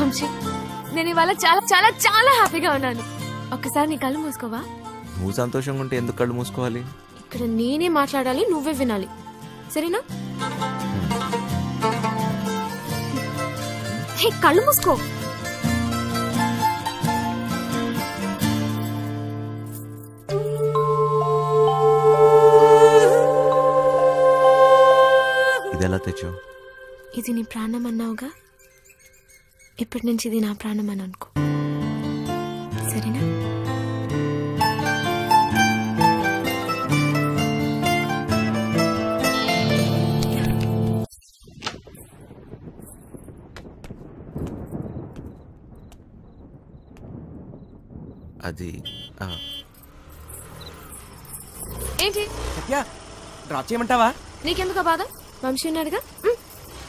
వంశీ నేను ఇవాళ చాలా చాలా చాలా హ్యాపీగా ఉన్నాను ఒక్కసారి నీ కళ్ళు మూసుకోవా నువ్వు సంతోషంగా ఉంటే ఎందుకు కళ్ళు మూసుకోవాలి ఇక్కడ నేనే మాట్లాడాలి నువ్వే వినాలి సరేనా హే కళ్ళు మూసుకో ఇది ఎలా తెచ్చావు ఇది నీ ప్రాణం అన్నావుగా ఇప్పటి నుంచి ఇది నా ప్రాణం అని అనుకో సరేనా అది ఆ, ఏంటి సత్య డ్రాప్ చేయమంటావా నీకెందుకు ఆ బాధ వంశీ ఉన్నాడుగా ఉమ్.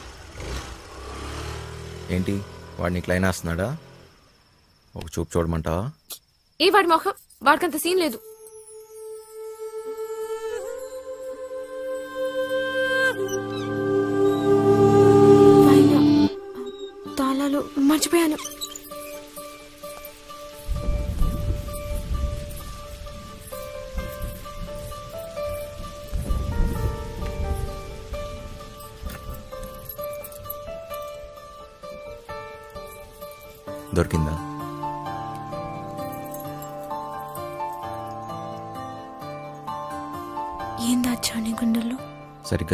ఏంటి వాడు నీకు లైన్ వేస్తున్నాడా ఒక చూపు చూడమంటావా ఏ వాడి మొహం వాడికంత సీన్ లేదు పైన తాళాలు మర్చిపోయాను దొరికిందా ఏం దాచా నీ గుండెల్లో సరిగ్గా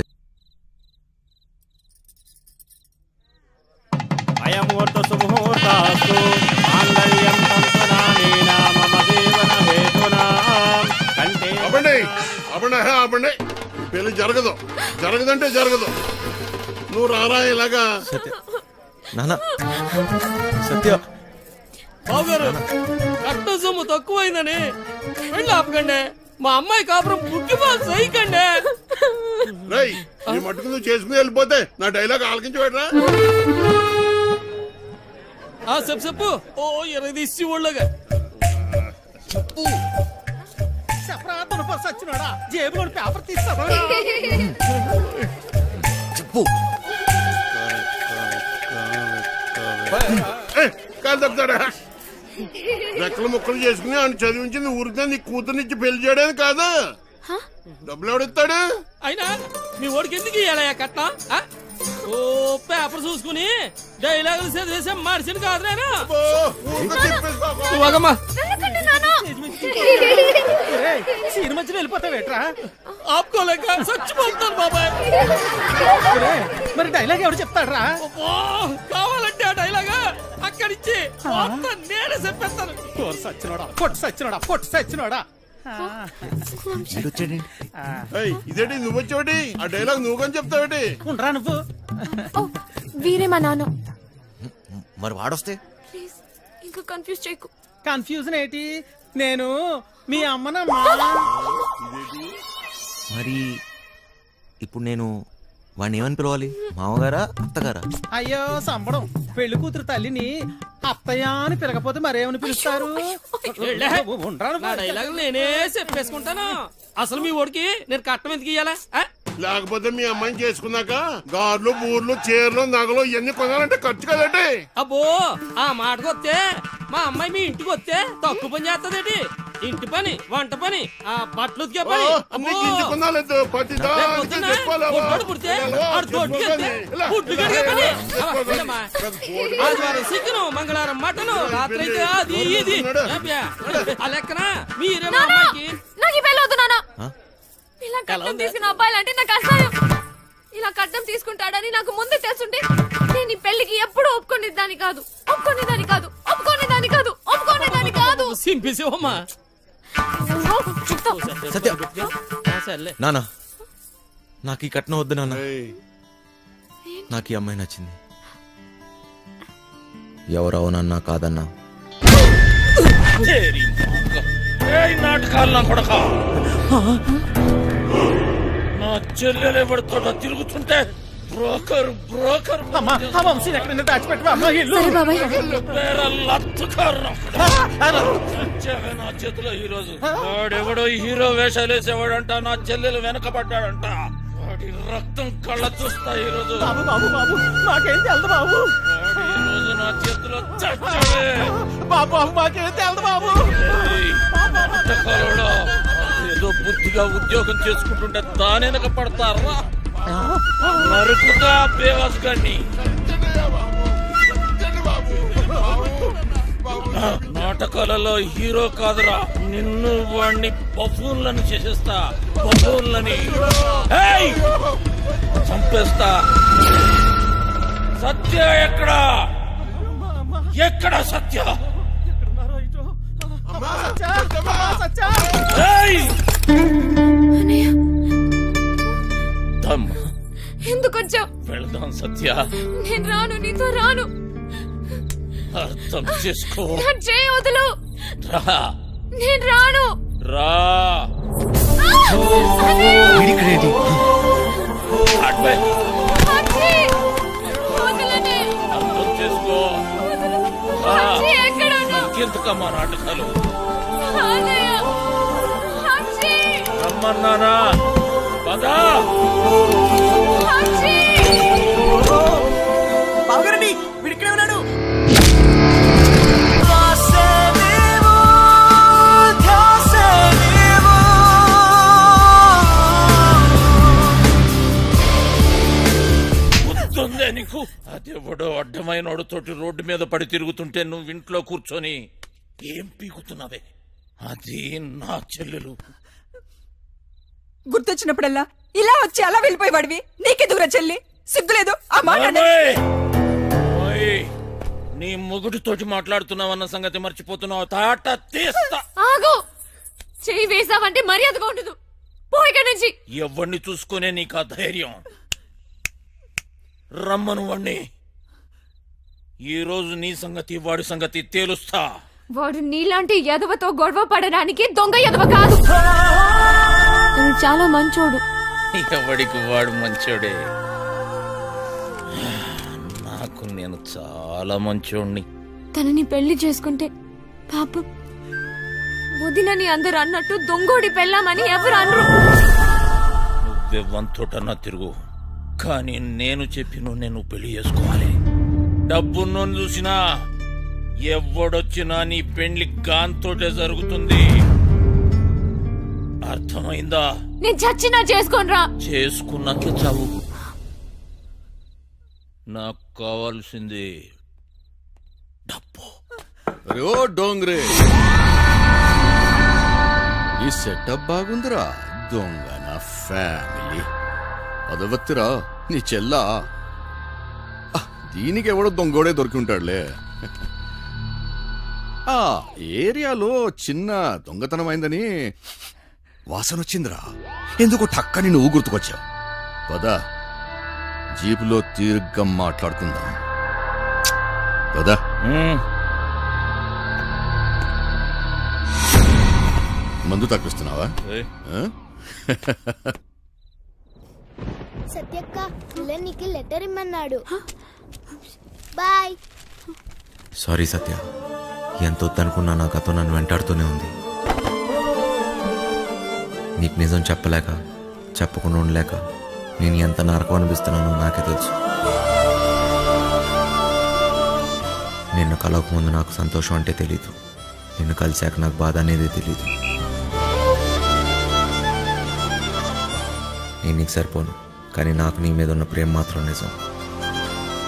అయముహూర్త సుముహూర్తాస్తు మాంగళ్యం తంతునానేన మమ జీవన హేతునా కంటే అవ్వండి అవ్వండి హే, అవ్వండి పెళ్లి జరగదు జరగదంటే జరగదు నువ్వు రారా ఇలాగా సత్య నానా సత్య బావగారు కట్ట సొమ్ము తక్కువైందని వెళ్ళి ఆపకండి మా అమ్మాయి కాపురం పుట్టిపాలు సైకండి రేయ్ నీ మట్టుకు నువ్వు చేసుకుని వెళ్ళిపోతే నా డైలాగ్ ఆలకించి పెట్టరా ఆ చెప్పు చెప్పు ఓ ఇరవై తీసి ఒళ్ళగా చెప్పు చెప్పరా తనపా సచ్చినాడా జేబులో పేపర్ తీస్తావా చెప్పు ఏయ్, కాలు తప్పుతాడా రెక్కలు ముక్కలు చేసుకుని ఆయన చదివించింది ఊరికే నీ కూతురునిచ్చి పెళ్లి చేయడానికి కాదా డబ్బులు ఎవడిస్తాడు అయినా మీ ఓడికి ఎందుకు ఇయ్యాలయ్యా కట్నం ఆ? ఓ పేపర్ చూసుకుని డైలాగులు చదివేసే మనిషిని కాదు నేను ఓ, ఊరికే తిప్పేసుకోకు. నువ్వు ఆగమ్మా. సినిమా మధ్యలో వెళ్ళిపోతావేట్రా ఆపుకోలేక చచ్చిపోతాను బాబాయ్ మరి డైలాగ్ ఎవరు చెప్తాడ్రా అబ్బో, కావాలంటే ఆ డైలాగా అక్కడిచ్చి మొత్తం నేనే చెప్పేస్తాను కోరు సచ్చినోడా పొట్టు సచ్చినోడా పొట్టు సచ్చినోడా వచ్చాడండి ఏయ్, ఇదేంటి నువ్వు వచ్చేవాటి ఆ డైలాగ్ నువ్వు కానీ చెప్తావేటి ఉండరా నువ్వు ఓ వీరే మా నాన్న మరి వాడొస్తే ప్లీజ్ ఇంకా కన్ఫ్యూజ్ చేయకు కన్ఫ్యూజన్ ఏంటి నేను మీ అమ్మనమ్మా మరి ఇప్పుడు నేను వాడిని ఏమని పిలవాలి మామగారా అత్తగారా అయ్యో సంబడం పెళ్లి కూతురు తల్లిని అత్తయ్య అని పిలకపోతే మరేమని పిలుస్తారు వెళ్ళే. ఉండరా నా నువ్వు? డైలాగులు నేనే చెప్పేసుకుంటాను అసలు మీ ఓడికి నేను కట్టం ఎందుకు ఇయ్యాలా ఆ? లేకపోతే మీ అమ్మాయిని చేసుకున్నాక గార్లు బూర్లు చీరలు నగలు ఇవన్నీ కొనాలంటే ఖర్చు కదండి అబ్బో ఆ మాటకు వస్తే మా అమ్మాయి మీ ఇంటికి వస్తే తక్కువ పని చేస్తదేటి ఇంటి పని వంట పని ఆ బట్టలు ఉతికే పని అన్ని అబ్బో. గింజ కొనాలేదు ప్రతి రేపు దానికి పొద్దున్న చెప్పుకోలేవా? పొట్టోడు పుడితే ఇలా, ఆడు తోటకెళ్తే ఇలా, గుడ్లు కడిగే పని. ఇలా, అబ్బా, వెళ్ళమ్మా. ఆదివారం చికెను మంగళవారం మటను రాత్రి అయితే అది ఇది ఏబ్బా, ఆ లెక్కన మీరే మా నాన్న అమ్మాయికి నాకు ఈ పెళ్ళి వద్దు నాన్న ఆ? ఇలా ఎలా కట్నం ఉంది? తీసుకున్న అబ్బాయిలు అంటే నాకు అసహ్యం ఇలా కట్నం తీసుకుంటాడని నాకు ముందే తెలుసుంటే నేను ఈ పెళ్లికి ఎప్పుడు ఒప్పుకునేదాన్ని కాదు ఒప్పుకునేదాన్ని కాదు ఒప్పుకునేదాన్ని కాదు ఒప్పుకునేదాన్ని కాదు సింపేసేవమ్మా ఓ, చెప్తా సత్య. ఆ, సర్లే నానా నాకు ఈ కట్నం వద్దు నాన్న ఏయ్, నాకు ఈ అమ్మాయి నచ్చింది ఎవరు అవునన్నా కాదన్నా నాటకాలు నా కొడక నా చెల్లెలు ఎవరితో తిరుగుతుంటే బ్రోకర్ బ్రోకర్ అమ్మా ఆ వంశీని ఎక్కడైనా దాచిపెట్టవా అమ్మా ఇల్లు సరే బాబాయ్ పేర లత్తుకారు నా చేతిలో ఈ రోజు వాడెవడో హీరో వేషాలు వేసేవాడంట నా చెల్లెలు వెనకబడ్డాడంట వాడి రక్తం కళ్ళ చూస్తా ఈ రోజు బాబు బాబు బాబు నాకేం తెలదు బాబు వాడు ఈ రోజు నా చేతిలో చచ్చడే. బాబు మాకేం తెలదు బాబు ఏయ్, అట్టకాలోడా. ఏదో బుద్ధిగా ఉద్యోగం చేసుకుంటుంటే దాని వెనక పడతారా నరుకుతా బేవాస్ గారిని నాటకాలలో హీరో కాదురా నిన్ను వాణ్ణి బఫూన్లను చేసేస్తా బఫూన్లని ఏయ్! చంపేస్తా సత్య ఎక్కడా ఎక్కడ సత్య సచ్చా ఏయ్! అన్నయ్య దమ్ ఎందుకు వచ్చావు వెళదాం సత్య నేను రాను నీతో రాను అర్థం చేసుకో నా చేయి వదులు రా నేను రాను రా వీడిక్కడేంటి అడ్వై అచ్చి! వదలనే! అర్థం చేసుకో వదలు. రా అచ్చి, ఎక్కడున్నావు? ఇంకెందుకమ్మా నాటకాలు అన్నయ్య! అచ్చి! రమ్మన్నానా పదా అచ్చి! బావగారండి వీడిక్కడే ఉన్నాడు గుర్తుందే నీకు అదెవడో అడ్డమైన తోటి రోడ్డు మీద పడి తిరుగుతుంటే నువ్వు ఇంట్లో కూర్చొని ఏం పీకుతున్నావే అది నా చెల్లెలు గుర్తొచ్చినప్పుడల్లా ఇలా వచ్చి అలా వెళ్ళిపోయేవాడివి నీకే దూర చెల్లి సిగ్గులేదు ఆ మాట అన్న- ఓయ్! ఓయ్! నీ మొగుడితోటి మాట్లాడుతున్నావన్న సంగతి మర్చిపోతున్నావు తాట తీస్తా ఆగు చెయ్యి వేసావంటే మర్యాదగా ఉండదు పో ఇక్కడి నుంచి ఎవరిని చూసుకునే నీకు ఆ ధైర్యం రమ్మను వాణ్ణి ఈ రోజు నీ సంగతి వాడి సంగతి తేలుస్తా వాడు నీలాంటి ఎదవతో గొడవ పడడానికి దొంగ ఎదవ కాదు తను చాలా మంచోడు ఎవడికి వాడు మంచోడే నాకు నేను చాలా మంచోడిని తనని పెళ్లి చేసుకుంటే పాపం వదినని అందరు అన్నట్టు దొంగోడి పెళ్ళామని ఎవరు అనరు నువ్వే వంతోటన్నా తిరుగు కానీ నేను చెప్పిన నేను పెళ్లి చేసుకోవాలి డబ్బున్నోని చూసినా ఎవడొచ్చినా నీ పెళ్లి గాంతోటే జరుగుతుంది అర్థమైందా నేను చచ్చినా చేసుకోనరా చేసుకున్నాకే చావు నాకు కావాల్సింది డబ్బు అరే ఓ డోంగ్రే ఈ సెటప్ బాగుందిరా దొంగ నా ఫ్యామిలీ అదవత్తిరా నీ చెల్లా ఆ, దీనికి ఎవడో దొంగోడే దొరికి ఉంటాడులే ఆ ఏరియాలో చిన్న దొంగతనం అయిందని వాసన వచ్చిందిరా ఎందుకు టక్కని నువ్వు గుర్తుకొచ్చావు పదా జీపులో తీర్ఘం మాట్లాడుకుందాం పదా ఉమ్, మందు తగ్గిస్తున్నావా ఏయ్, ఆ? సత్యక్క ఇలా నీకు లెటర్ ఇమ్మన్నాడు బాయ్ సారీ సత్య ఎంత వద్దనుకున్నా నా గతం నన్ను వెంటాడుతూనే ఉంది నీకు నిజం చెప్పలేక చెప్పకుండా ఉండలేక నేను ఎంత నరకం అనిపిస్తున్నానో నాకే తెలుసు నిన్ను కలవక ముందు నాకు సంతోషం అంటే తెలీదు నిన్ను కలిశాక నాకు బాధ అనేది తెలీదు నేను నీకు సరిపోను కానీ నాకు నీ మీద ఉన్న ప్రేమ మాత్రం నిజం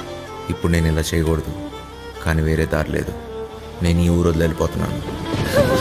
ఇప్పుడు నేను ఇలా చేయకూడదు కానీ వేరే దారి లేదు నేను ఈ ఊరు వదిలి వెళ్ళిపోతున్నాను